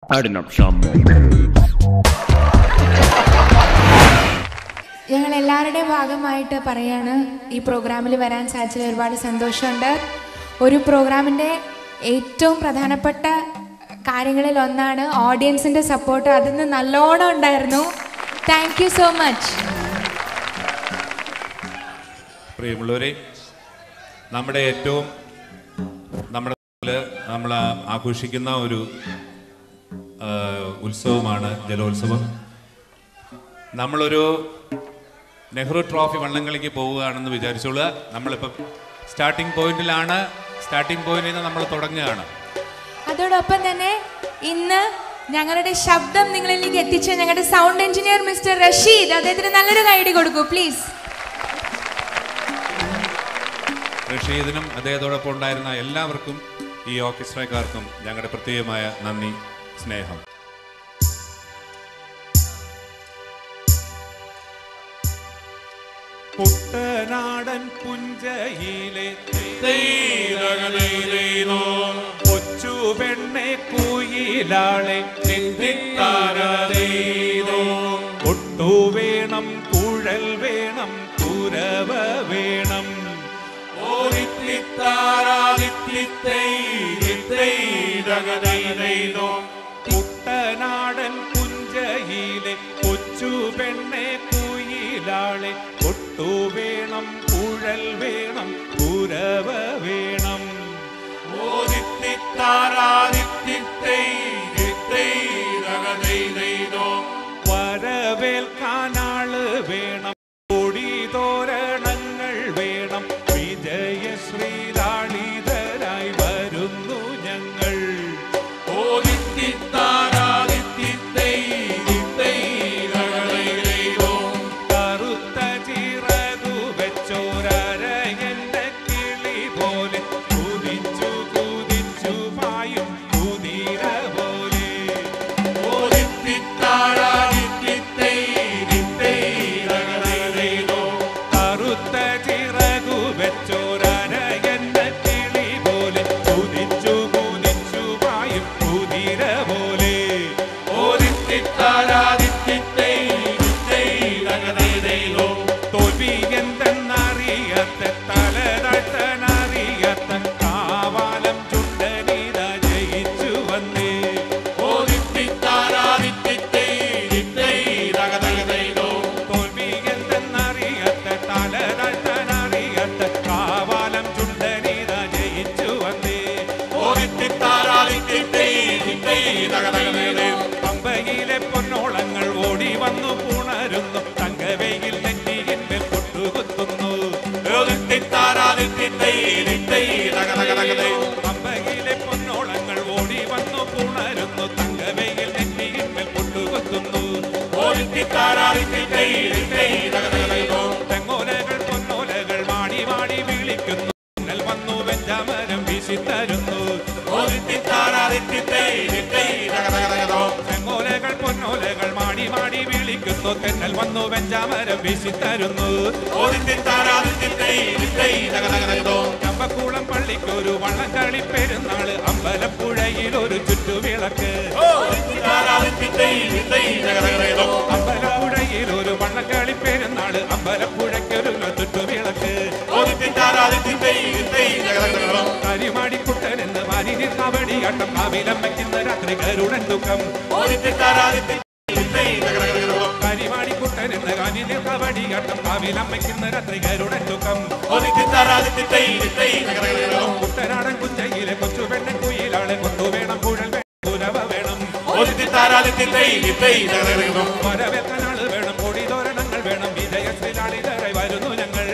Adding up some more. ഞങ്ങൾ എല്ലാവരുടെയും ഭാഗമായിട്ട് പറയാണ് ഈ പ്രോഗ്രാമിൽ വരാൻ സാധിച്ചതിൽ ഒരുപാട് സന്തോഷമുണ്ട് ഒരു പ്രോഗ്രാമിൻ്റെ ഏറ്റവും പ്രധാനപ്പെട്ട കാര്യങ്ങളിൽ ഒന്നാണ് ഓഡിയൻസിൻ്റെ സപ്പോർട്ട് അതിന് നല്ലോണം ഉണ്ടായിരുന്നു താങ്ക് യു സോ മച്ച് പ്രിയമുള്ളവരെ നമ്മുടെ ഏറ്റവും നമ്മുടെ നാട്ടില് നമ്മൾ ആഘോഷിക്കുന്ന ഒരു ആ, ഉത്സവമാണ് ജലോത്സവം നമ്മളൊരു നെഹ്റു ട്രോഫി വള്ളംകളിക്ക് പോവുകയാണെന്ന് വിചാരിച്ചോളുക നമ്മളിപ്പം സ്റ്റാർട്ടിംഗ് പോയിന്റിലാണ് സ്റ്റാർട്ടിംഗ് പോയിന്റിൽ നിന്ന് നമ്മൾ തുടങ്ങുകയാണ് അതോടൊപ്പം തന്നെ ഇന്ന് ഞങ്ങളുടെ ശബ്ദം നിങ്ങളിലേക്ക് എത്തിച്ച ഞങ്ങളുടെ സൗണ്ട് എഞ്ചിനീയർ മിസ്റ്റർ റഷീദ് അദ്ദേഹത്തിന് നല്ലൊരു കൈഡി കൊടുക്കൂ പ്ലീസ് റഷീദിനും അദ്ദേഹത്തോടൊപ്പം ഉണ്ടായിരുന്ന എല്ലാവർക്കും ഈ ഓർക്കസ്ട്രക്കാർക്കും ഞങ്ങളുടെ പ്രത്യേകമായ നന്ദി സ്നേഹം കുട്ടനാടൻ പുഞ്ചയിലെ കൊച്ചു പെണ്ണെ കുയിലാളെ ഒട്ടു വേണം കുഴൽ വേണം കുരവ വേണം കുട്ടനാടൻ പുഞ്ചയിലെ കൊച്ചു പെണ്ണെ കുയിലാളെ ഒട്ടു വേണം കുഴൽ വേണം കുരവ വേണം വരവേൽക്കാനാള് വേണം കൊടി തോരണങ്ങൾ വേണം വിജയശ്രീലാളിതരായി വരുന്നു ഞങ്ങൾ കറുത്ത ചിറകു വെച്ചോരരയന്റെ കിളി പോലെ കുതിച്ചു കുതിച്ചു പായും കുതിര പോലെ കറുത്ത ചിറകു വെച്ചോരരയന്റെ കിളി പോലെ കുതിച്ചു കുതിച്ചു പായും കുതിര പോലെ തോൽവി എന്തെന്നറിയാത്ത തലതട്ടനറിയാത്ത കാവാലം ചുണ്ടനീത ജയിച്ചു വന്നേ തോൽവി എന്തെന്നറിയാത്ത തലതട്ടനറിയാത്ത കാവാലം ചുണ്ടനീത ജയിച്ചു വന്നേ പമ്പയിലെ പൊന്നോളങ്ങൾ ഓടി വന്നു പുണരുന്നു തങ്കവയിൽ നെറ്റിയിന്മേൽ പൊട്ടുകുത്തുന്നു പമ്പയിലെ പൊന്നോളങ്ങൾ ഓടി വന്നു പുണരുന്നു തങ്കവയിൽ നെറ്റിയിന്മേൽ പൊട്ടുകുത്തുന്നു തെങ്ങോലകൾ പൊന്നോലകൾ മാടി മാടി വിളിക്കുന്നു മിന്നൽ വന്നു വെഞ്ചാമരം വീശിത്തരുന്നു തെങ്ങോലകൾ പൊന്നോലകൾ മാടി മാടി വിളിക്കുന്നു തെന്നൽ വന്നു വെഞ്ചാമരം വീശിത്തരുന്നു ചമ്പക്കുളം പള്ളിക്കൊരു വള്ളംകളി പെരുന്നാള് അമ്പലപ്പുഴയിൽ ഒരു ചുറ്റുവിളക്ക് അമ്പലപ്പുഴയിൽ ഒരു വള്ളംകളി പെരുന്നാള് അമ്പലപ്പുഴയ്ക്കൊരു ചുറ്റുവിളക്ക് കരിമാടിക്കുട്ടൻ എന്ന് മാനിനിർ കബടിയാട്ടം കാവിലം വയ്ക്കുന്ന രാത്രി കരുടൻ ദുഃഖം കരിമാടിക്കുട്ടൻ എന്ന് കാനിനിർ കബടിയാട്ടം കാവിലം വയ്ക്കുന്ന രാത്രി കരുടൻ ദുഃഖം കുട്ടനാടൻ കുഞ്ചയിലെ കൊച്ചു പെണ്ണൻ കുയിലാളെ കൊണ്ടുവേണം കുഴൽ വേണം കുരവ വേണം വരവേൽക്കാനാള് വേണം കൊടി തോരണങ്ങൾ വേണം വിജയശ്രീലാളിതരായി വരുന്നു ഞങ്ങൾ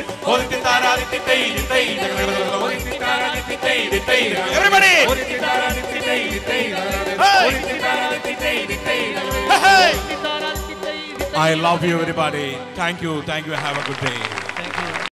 Everybody! I love you, everybody. Thank you. Thank you. Have a good day.